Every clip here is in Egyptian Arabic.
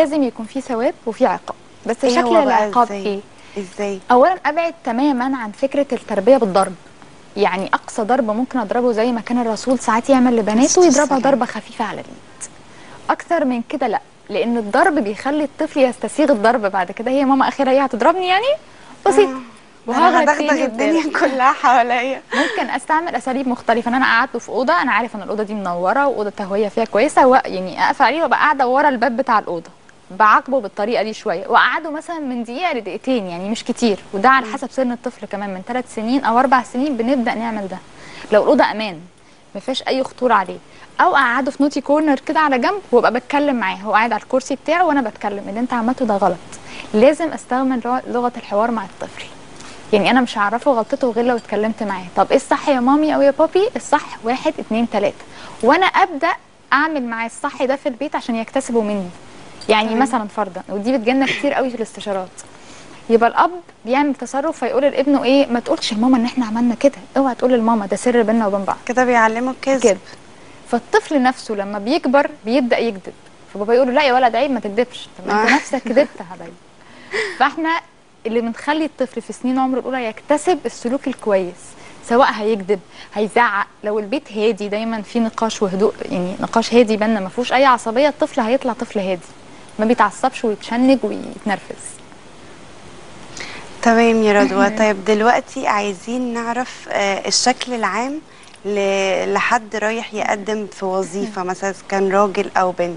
لازم يكون في ثواب وفي عقاب بس إيه شكل هو بقى العقاب إزاي؟ ايه ازاي اولا ابعد تماما عن فكره التربيه بالضرب يعني اقصى ضرب ممكن اضربه زي ما كان الرسول ساعات يعمل لبناته يضربها السلام. ضربه خفيفه على الايد اكتر من كده لا لان الضرب بيخلي الطفل يستسيغ الضرب بعد كده هي ماما اخيرا هي هتضربني يعني بسيط انا وهغرق هدغدغ تاني الدنيا قدام. كلها حواليا ممكن استعمل اساليب مختلفه ان انا قعدته في اوضه انا عارف ان الاوضه دي منوره واوضه تهويه فيها كويسه و... يعني اقفل عليه وابقى قاعده ورا الباب بتاع الاوضه بعاقبه بالطريقه دي شويه واقعده مثلا من دقيقه لدقيقتين يعني مش كتير وده على حسب سن الطفل كمان من ثلاث سنين او اربع سنين بنبدا نعمل ده لو الاوضه امان ما فيهاش اي خطوره عليه او اقعده في نوتي كورنر كده على جنب وابقى بتكلم معاه هو قاعد على الكرسي بتاعه وانا بتكلم اللي انت عملته ده غلط لازم استخدم لغة- لغه الحوار مع الطفل يعني انا مش هعرفه غلطته غير لو اتكلمت معاه طب ايه الصح يا مامي او يا بابي الصح واحد اتنين تلاته وانا ابدا اعمل معاه الصح ده في البيت عشان يكتسبوا مني يعني تمام. مثلا فرضا ودي بتجيلنا كتير قوي في الاستشارات يبقى الاب بيعمل تصرف فيقول لابنه ايه ما تقولش لماما ان احنا عملنا كده اوعى تقول لماما ده سر بيننا وبين بعض كده بيعلموا الكذب كذب فالطفل نفسه لما بيكبر بيبدا يكذب فبابا يقول له لا يا ولد عيب ما تكذبش طب ما انت آه. نفسك كذبت يا حبايبي فاحنا اللي بنخلي الطفل في سنين عمره الاولى يكتسب السلوك الكويس سواء هيكذب هيزعق لو البيت هادي دايما في نقاش وهدوء يعني نقاش هادي بينا ما فيهوش اي عصبيه الطفل هيطلع طفل هادي ما بيتعصبش ويتشنج ويتنرفز تمام يا رضوى طيب دلوقتي عايزين نعرف آه، الشكل العام ل- لحد رايح يقدم في وظيفة مثلا إذا كان راجل أو بنت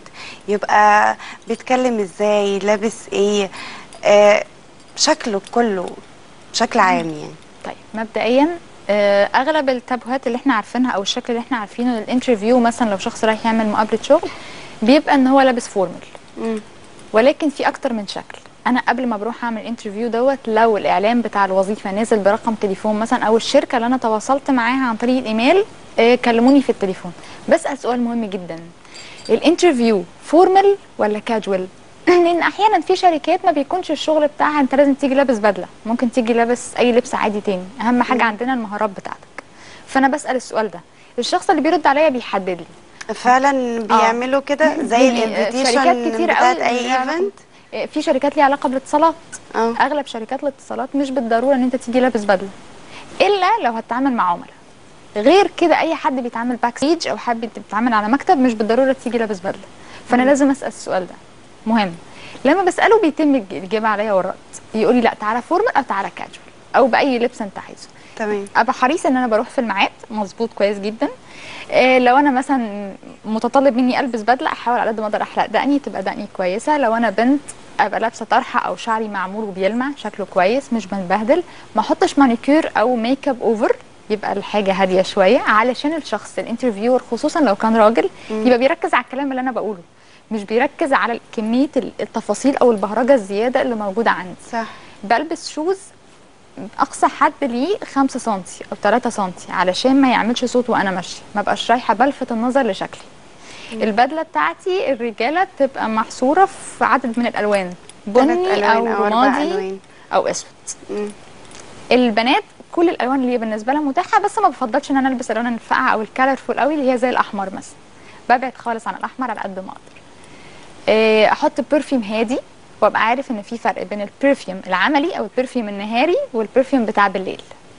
يبقى بيتكلم ازاي لابس ايه آه، شكله كله بشكل عام يعني طيب مبدئيا آه، اغلب التابوهات اللي احنا عارفينها او الشكل اللي احنا عارفينه للانترفيو مثلا لو شخص رايح يعمل مقابله شغل بيبقى ان هو لابس فورمال مم. ولكن في اكتر من شكل انا قبل ما بروح اعمل انترفيو دوت لو الاعلان بتاع الوظيفه نازل برقم تليفون مثلا او الشركه اللي انا تواصلت معاها عن طريق الايميل آه، كلموني في التليفون بسال سؤال مهم جدا الانترفيو فورمال ولا كاجوال لان احيانا في شركات ما بيكونش الشغل بتاعها انت لازم تيجي لابس بدله ممكن تيجي لابس اي لبس عادي تاني اهم حاجه عندنا المهارات بتاعتك فانا بسال السؤال ده الشخص اللي بيرد عليا بيحدد لي فعلا بيعملوا كده زي يعني الانفيتيشن شركات كتير بتاعت قوي اي ليها علاقة- ايفنت في شركات ليها علاقه بالاتصالات اه اغلب شركات الاتصالات مش بالضروره ان انت تيجي لابس بدله الا لو هتتعامل مع عملاء غير كده اي حد بيتعامل باك ستيج او حد بيتعامل على مكتب مش بالضروره تيجي لابس بدله فانا لازم اسال السؤال ده مهم لما بساله بيتم الج- الاجابه عليا والرد يقول لي لا تعالى فورمال او تعالى كاجوال او باي لبس انت عايزه تمام ابقى حريصه ان انا بروح في الميعاد مظبوط كويس جدا إيه لو انا مثلا متطلب مني البس بدله احاول على قد ما اقدر احلق دقني تبقى دقني كويسه لو انا بنت ابقى لابسه طرحه او شعري معمول وبيلمع شكله كويس مش متبهدل ما احطش مانيكير او ميك اب اوفر يبقى الحاجه هاديه شويه علشان الشخص الانترفيور خصوصا لو كان راجل يبقى بيركز على الكلام اللي انا بقوله مش بيركز على كميه التفاصيل او البهرجه الزياده اللي موجوده عندي صح بلبس شوز اقصى حد ليه 5 سم او 3 سم علشان ما يعملش صوت وانا ماشيه ما بقاش رايحه بلفت النظر لشكلي البدله بتاعتي الرجاله بتبقى محصوره في عدد من الالوان ثلاث بني الوان او او اربع رمادي الوان او اسود مم. البنات كل الالوان اللي هي بالنسبه لها متاحه بس ما بفضلش ان انا البس الالوان الفاقعه او الكالرفول قوي اللي هي زي الاحمر مثلا ببعد خالص عن الاحمر على قد ما اقدر إيه، احط برفيوم هادي وابقى عارف ان في فرق بين البرفيوم العملي او البرفيوم النهاري والبرفيوم بتاع بالليل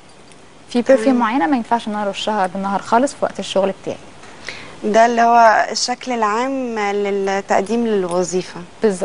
في برفيوم معينه ما ينفعش ان انا ارشها بالنهار خالص في وقت الشغل بتاعي ده اللي هو الشكل العام للتقديم للوظيفة بالظبط